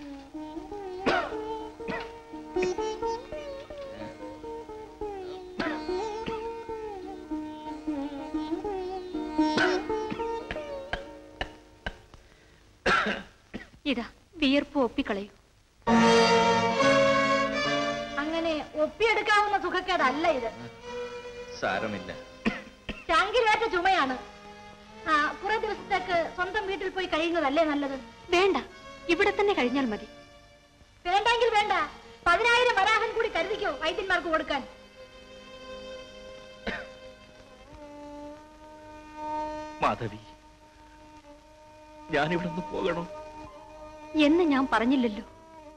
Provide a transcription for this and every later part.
ഇതാ വിയർപ്പ് ഒപ്പിക്കളയൂ അങ്ങനെ ഒപ്പിയെടുക്കാവുന്ന സുഖക്കേടല്ല ഇത് സാരമില്ല ടാങ്കിലേറ്റ ചുമയാണ് ആ കുറെ ദിവസത്തേക്ക് സ്വന്തം വീട്ടിൽ പോയി കഴിയുന്നതല്ലേ നല്ലത് വേണ്ട ഇവിടെ തന്നെ കഴിഞ്ഞാൽ മതി വേണ്ടെങ്കിൽ വേണ്ട പതിനായിരം വരാഹൻ കൂടി കരുതിക്കോ വൈദ്യന്മാർക്ക് കൊടുക്കാൻ മാധവി ഞാനിവിടെ നിന്ന് പോകണോ എന്ന് ഞാൻ പറഞ്ഞില്ലല്ലോ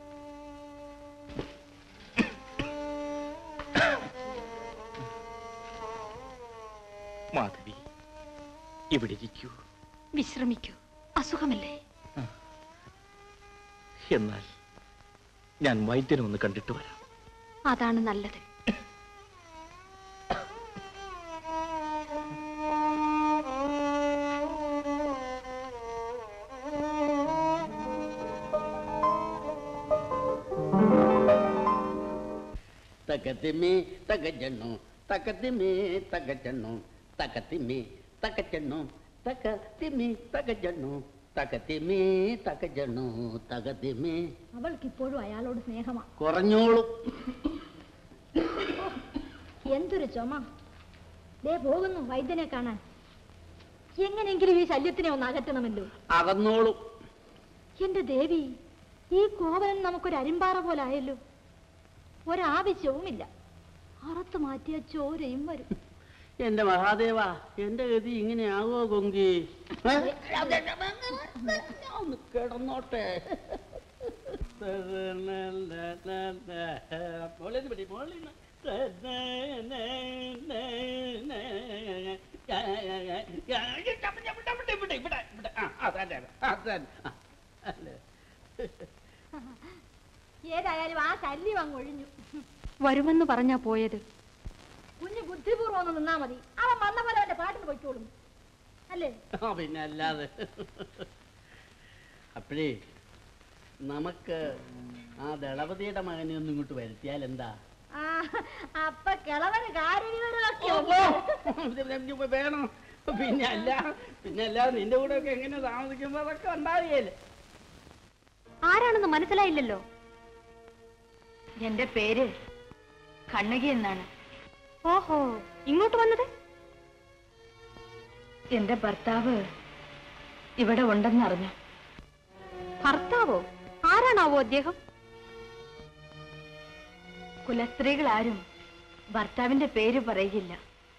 മാധവി ഇവിടെ ഇരിക്കൂ വിശ്രമിക്കൂ അസുഖമല്ലേ എന്നാൽ ഞാൻ വൈദ്യനെ ഒന്ന് കണ്ടിട്ട് വരാം അതാണ് നല്ലത് തകതിമേ തകജണ്ണു തകതിമേ തകജണ്ണു തകതിമേ തകജണ്ണു തകതിമേ തകജണ്ണു തകതിമേ തകജണ്ണു തകതിമേ അവൾക്ക് ഇപ്പോഴും അയാളോട് സ്നേഹമാ കുറഞ്ഞോളൂ എന്തൊരു ചുമ ദേ പോകുന്നു വൈദ്യനെ കാണാൻ എങ്ങനെയെങ്കിലും ഈ ശല്യത്തിനെ ഒന്ന് അകറ്റണമല്ലോ അകന്നോളൂ എന്റെ ദേവി ഈ കോവലൻ നമുക്കൊരു അരിമ്പാറ പോലായല്ലോ ഒരാവശ്യവുമില്ല അറുത്ത് മാറ്റിയ ചോരയും വരും എന്റെ മഹാദേവ എന്റെ ഗതി ഇങ്ങനെ ആവോ കൊങ്കി ഏ? ഒന്ന് കിടന്നോട്ടെ മോളിന്ന് പിടി, മോളിന്ന്. ഇവിടെ, ഇവിടെ, ഇവിടെ, ഇവിടെ. ആ, അതന്നെ, അതന്നെ. ആ, അല്ലേ. ഏതായാലും ആ ശല്യം അങ്ങ് ഒഴിഞ്ഞു വരുമെന്ന് പറഞ്ഞാ പോയത് കുഞ്ഞ് ബുദ്ധിപൂർവ്വം ഒന്ന് നിന്നാ മതി അവൻ വന്ന പോലെ അവന്റെ പാട്ടിന് പൊയ്ക്കോളും അല്ലേ ആ പിന്നെ അല്ലാതെ അപ്പോഴേ നമുക്ക് ആ ദളപതിയുടെ മകനെ ഒന്ന് ഇങ്ങോട്ട് വരുത്തിയാൽ എന്താ ആ അപ്പൊ കിളവന് കാര്യവിവരമൊക്കെ ഉണ്ട്. വേണം പിന്നെ അല്ല പിന്നെ അല്ല നിന്റെ കൂടെ ഒക്കെ എങ്ങനെ താമസിക്കുമ്പോ അതൊക്കെ ഉണ്ടാവുകയല്ലേ ആരാണെന്ന് മനസ്സിലായില്ലല്ലോ എന്റെ പേര് കണ്ണകി എന്നാണ് ഓഹോ ഇങ്ങോട്ട് വന്നത് എന്റെ ഭർത്താവ് ഇവിടെ ഉണ്ടെന്നറിഞ്ഞു ഭർത്താവോ ആരാണാവോ അദ്ദേഹം കുലസ്ത്രീകൾ ആരും ഭർത്താവിന്റെ പേര് പറയുകയില്ല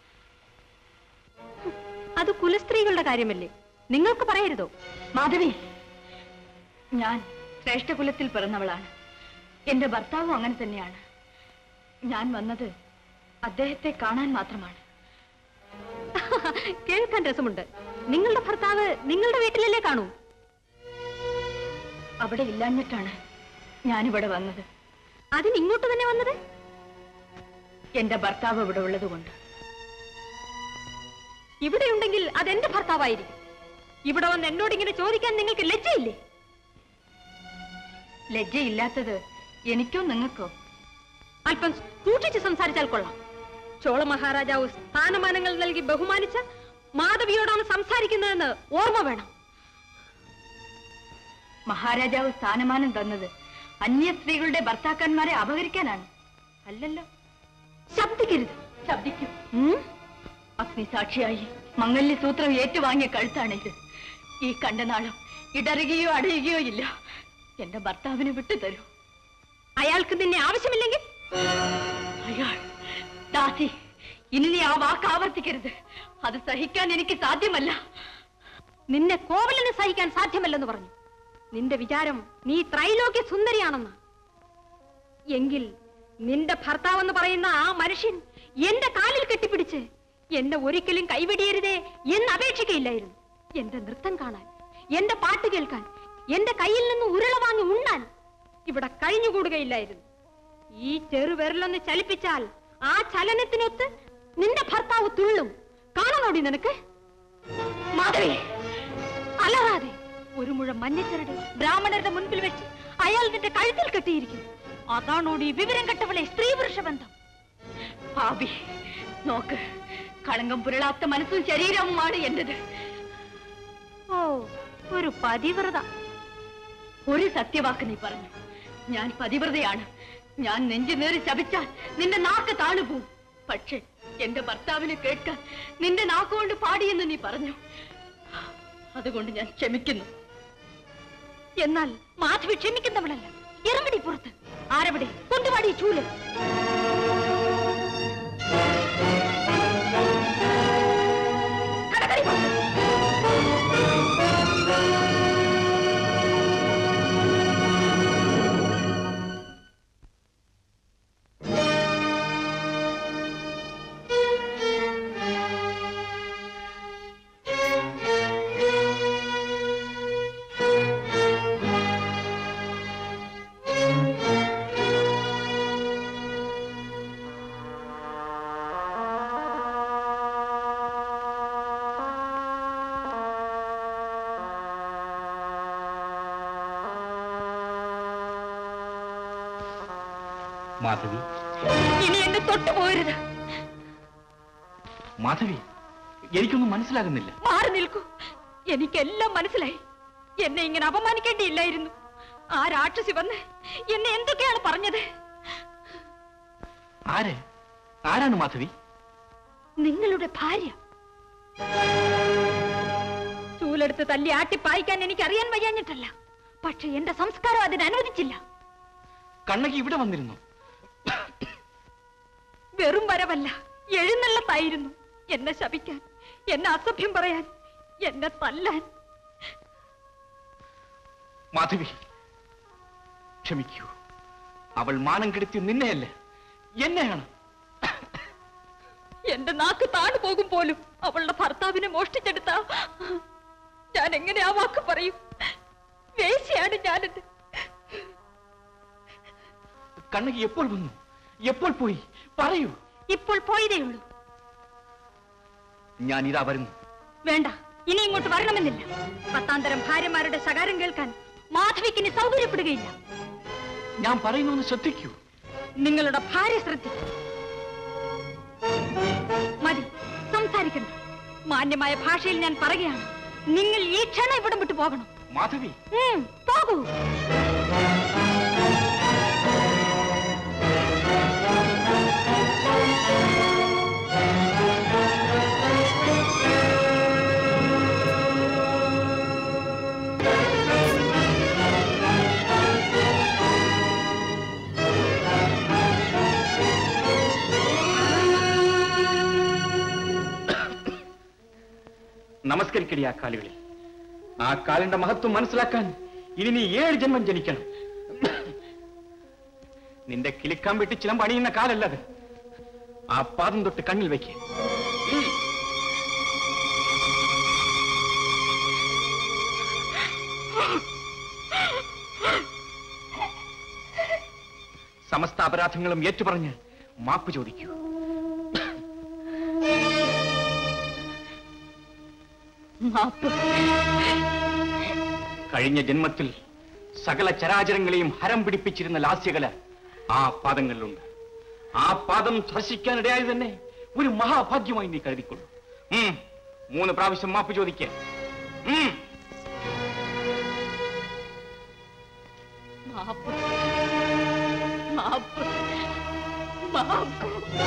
അത് കുലസ്ത്രീകളുടെ കാര്യമല്ലേ നിങ്ങൾക്ക് പറയരുതോ മാധവി ഞാൻ ശ്രേഷ്ഠകുലത്തിൽ പിറന്നവളാണ് എന്റെ ഭർത്താവും അങ്ങനെ തന്നെയാണ് ഞാൻ വന്നത് അദ്ദേഹത്തെ കാണാൻ മാത്രമാണ് കേൾക്കാൻ രസമുണ്ട് നിങ്ങളുടെ ഭർത്താവ് നിങ്ങളുടെ വീട്ടിലല്ലേ കാണൂ അവിടെ ഇല്ലാഞ്ഞിട്ടാണ് ഞാനിവിടെ വന്നത് അതിന് ഇങ്ങോട്ട് തന്നെ വന്നത് എന്റെ ഭർത്താവ് ഇവിടെ ഉള്ളതുകൊണ്ട് ഇവിടെ ഉണ്ടെങ്കിൽ അത് എന്റെ ഭർത്താവായിരിക്കും ഇവിടെ വന്ന് എന്നോട് ഇങ്ങനെ ചോദിക്കാൻ നിങ്ങൾക്ക് ലജ്ജയില്ലേ ലജ്ജയില്ലാത്തത് എനിക്കോ നിങ്ങൾക്കോ അല്പം സൂക്ഷിച്ച് സംസാരിച്ചാൽ കൊള്ളാം ചോള മഹാരാജാവ് സ്ഥാനമാനങ്ങൾ നൽകി ബഹുമാനിച്ച മാധവിയോടാണ് സംസാരിക്കുന്നതെന്ന് ഓർമ്മ വേണം മഹാരാജാവ് സ്ഥാനമാനം തന്നത് അന്യ സ്ത്രീകളുടെ ഭർത്താക്കന്മാരെ അപഹരിക്കാനാണ് അല്ലല്ലോ ശബ്ദിക്കരുത് ശബ്ദിക്കും അഗ്നിസാക്ഷിയായി മംഗല്യ സൂത്രം ഏറ്റുവാങ്ങിയ കഴുത്താണിത് ഈ കണ്ടനാളം ഇടറുകയോ അടയുകയോ ഇല്ല എന്റെ ഭർത്താവിനെ വിട്ടു തരൂ അയാൾക്ക് നിന്നെ ആവശ്യമില്ലെങ്കിൽ അയാൾ ദാസി ഇനി നീ ആ വാക്ക് ആവർത്തിക്കരുത് അത് സഹിക്കാൻ എനിക്ക് സാധ്യമല്ല നിന്നെ കോവലിന് സഹിക്കാൻ സാധ്യമല്ലെന്ന് പറഞ്ഞു നിന്റെ വിചാരം നീ ത്രൈലോക്യ സുന്ദരിയാണെന്ന് എങ്കിൽ നിന്റെ ഭർത്താവെന്ന് പറയുന്ന ആ മനുഷ്യൻ എന്റെ കാലിൽ കെട്ടിപ്പിടിച്ച് എന്നെ ഒരിക്കലും കൈവിടിയരുതേ എന്ന് അപേക്ഷിക്കയില്ലായിരുന്നു എന്റെ നൃത്തം കാണാൻ എന്റെ പാട്ട് കേൾക്കാൻ എന്റെ കയ്യിൽ നിന്ന് ഉരുള വാങ്ങി ഉണ്ണാൻ ഇവിടെ കഴിഞ്ഞുകൂടുകയില്ലായിരുന്നു ഈ ചെറുവിരലൊന്ന് ചലിപ്പിച്ചാൽ ആ ചലനത്തിനൊത്ത് നിന്റെ ഭർത്താവ് തുള്ളും കാണണോടി നിനക്ക് മാധവി അലറാതെ ഒരു മുഴം മഞ്ഞച്ചരട് ബ്രാഹ്മണരുടെ മുൻപിൽ വെച്ച് അയാൾ നിന്റെ കഴുത്തിൽ കെട്ടിയിരിക്കുന്നു അതാണോടി വിവരം കെട്ടവളെ സ്ത്രീ പുരുഷ ബന്ധം ഭാവി നോക്ക് കളങ്കം പുരളാത്ത മനസ്സും ശരീരവുമാണ് എന്റേത് ഓ ഒരു പതിവ്രത ഒരു സത്യവാക്ക് നീ പറഞ്ഞു ഞാൻ പതിവ്രതയാണ് ഞാൻ നെഞ്ചു നേറി ശപിച്ചാൽ നിന്റെ നാക്ക് താണുപോകും പക്ഷേ എന്റെ ഭർത്താവിനെ കേൾക്കാൻ നിന്റെ നാക്കുകൊണ്ട് പാടിയെന്ന് നീ പറഞ്ഞു അതുകൊണ്ട് ഞാൻ ക്ഷമിക്കുന്നു എന്നാൽ മാധവി ക്ഷമിക്കുന്നവളല്ല ഇറങ്ങടി പുറത്ത് ആരവിടെ കൊണ്ടുപാടി ചൂല് കടക്കടി പുറത്ത്. മാധവി ഇനി എന്നെ തൊട്ടു പോരുത് മാധവി എനിക്കൊന്നും മനസ്സിലാകുന്നില്ല മാറി നിൽക്കൂ എനിക്കെല്ലാം മനസ്സിലായി എന്നെ ഇങ്ങനെ അപമാനിക്കേണ്ടിയില്ലായിരുന്നു ആ രാക്ഷസി വന്ന് എന്നെ എന്തൊക്കെയാണ് പറഞ്ഞത് ആര് ആരാണ് മാധവി നിങ്ങളുടെ ഭാര്യ ചൂലെടുത്ത് തല്ലി ആട്ടിപ്പായിക്കാൻ എനിക്ക് അറിയാൻ വയ്യാഞ്ഞിട്ടല്ല പക്ഷെ എന്റെ സംസ്കാരം അതിന് അനുവദിച്ചില്ല കണ്ണകി ഇവിടെ വന്നിരുന്നു വെറും വരവല്ല എഴുന്നള്ളത്തായിരുന്നു എന്നെ ശപിക്കാൻ എന്നെ അസഭ്യം പറയാൻ എന്നെ തല്ലാൻ മാധവി ക്ഷമിക്കൂ അവൾ മാനം കെടുത്തി നിന്നെയല്ല എന്നെയാണ് എന്റെ നാക്ക് താണു പോകും പോലും അവളുടെ ഭർത്താവിനെ മോഷ്ടിച്ചെടുത്ത ഞാൻ എങ്ങനെ ആ വാക്ക് പറയും വേശ്യയാണ് ഞാനെന്ന് കണ്ണകി എപ്പോൾ വന്നു എപ്പോൾ പോയി പറയൂ ഇപ്പോൾ പോയതേ ഉള്ളൂ ഞാൻ ഇതാ വരുന്നു വേണ്ട ഇനി ഇങ്ങോട്ട് വരണമെന്നില്ല പത്താന്തരം ഭാര്യമാരുടെ ശകാരം കേൾക്കാൻ മാധവിക്കിനി സൗകര്യപ്പെടുകയില്ല ഞാൻ പറയുന്നു ശ്രദ്ധിക്കൂ നിങ്ങളുടെ ഭാര്യ ശ്രദ്ധിക്കും മതി സംസാരിക്കണ്ട മാന്യമായ ഭാഷയിൽ ഞാൻ പറയുകയാണ് നിങ്ങൾ ഈ ക്ഷണം ഇവിടം വിട്ടു പോകണം മാധവി ഉം, പോകൂ നമസ്കരിക്കടി ആ കാലുകളിൽ ആ കാലിന്റെ മഹത്വം മനസ്സിലാക്കാൻ ഇനി നീ ഏഴ് ജന്മം ജനിക്കണം നിന്റെ കിളിക്കാൻ വെട്ടി ചിലം പണിയുന്ന കാലല്ലത് ആ പാദം തൊട്ട് കണ്ണിൽ വയ്ക്ക് സമസ്ത അപരാധങ്ങളും ഏറ്റുപറഞ്ഞ് മാപ്പ് ചോദിക്കൂ മാപ്പ് കഴിഞ്ഞ ജന്മത്തിൽ സകല ചരാചരങ്ങളെയും ഹരം പിടിപ്പിച്ചിരുന്ന ലാസ്യകല ആ പാദങ്ങളിലുണ്ട് ആ പാദം സ്പർശിക്കാനിടയായി തന്നെ ഒരു മഹാഭാഗ്യമായി നീ കരുതിക്കൊള്ളു ഉം, മൂന്ന് പ്രാവശ്യം മാപ്പ് ചോദിക്ക ഉം. മാപ്പ് മാപ്പ് മാപ്പ്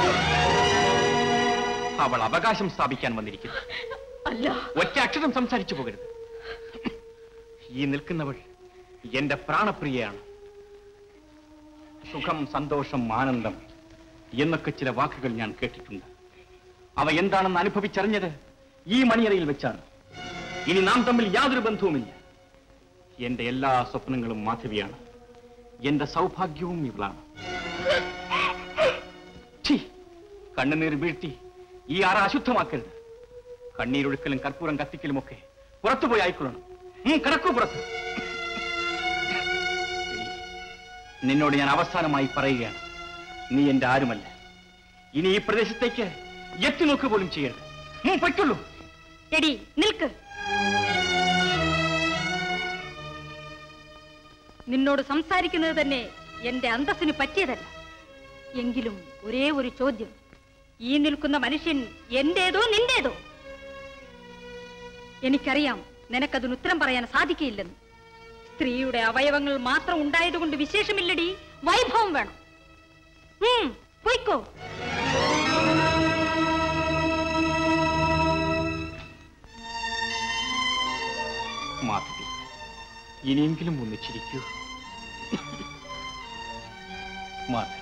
അവൾ അവകാശം സ്ഥാപിക്കാൻ വന്നിരിക്കുന്നു അല്ല ഒറ്റ അക്ഷരം സംസാരിച്ചു പോകരുത് ഈ നിൽക്കുന്നവൾ എന്റെ പ്രാണപ്രിയയാണ് സുഖം സന്തോഷം ആനന്ദം എന്നൊക്കെ ചില വാക്കുകൾ ഞാൻ കേട്ടിട്ടുണ്ട് അവ എന്താണെന്ന് അനുഭവിച്ചറിഞ്ഞത് ഈ മണിയറയിൽ വെച്ചാണ് ഇനി നാം തമ്മിൽ യാതൊരു ബന്ധവുമില്ല എന്റെ എല്ലാ സ്വപ്നങ്ങളും മാധവിയാണ് എന്റെ സൗഭാഗ്യവും ഇവളാണ് ഛീ, കണ്ണുനീർ വീഴ്ത്തി ഈ ആറ അശുദ്ധമാക്കരുത് കണ്ണീരൊഴുക്കലും കർപ്പൂരം കത്തിക്കലും ഒക്കെ പുറത്തുപോയി ആയിക്കൊള്ളണം ഉം, കിടക്കൂ പുറത്ത് എടീ, നിന്നോട് ഞാൻ അവസാനമായി പറയുകയാണ് നീ എന്റെ ആരുമല്ല ഇനി ഈ പ്രദേശത്തേക്ക് എത്തി നോക്കുക പോലും ചെയ്യരുത് ഉം, പൊയ്ക്കൊള്ളൂ എടി നിൽക്ക് നിന്നോട് സംസാരിക്കുന്നത് തന്നെ എന്റെ അന്തസ്സിന് പറ്റിയതല്ല എങ്കിലും ഒരേ ഒരു ചോദ്യം ഈ നിൽക്കുന്ന മനുഷ്യൻ എന്റേതോ നിന്റേതോ എനിക്കറിയാം നിനക്കതിന് ഉത്തരം പറയാൻ സാധിക്കയില്ലെന്ന് സ്ത്രീയുടെ അവയവങ്ങൾ മാത്രം ഉണ്ടായതുകൊണ്ട് വിശേഷമില്ലടി വൈഭവം വേണം ഉം, പൊയ്ക്കോ മാധവി ഇനിയെങ്കിലും ഒന്ന് ചിരിക്കൂ മാധവി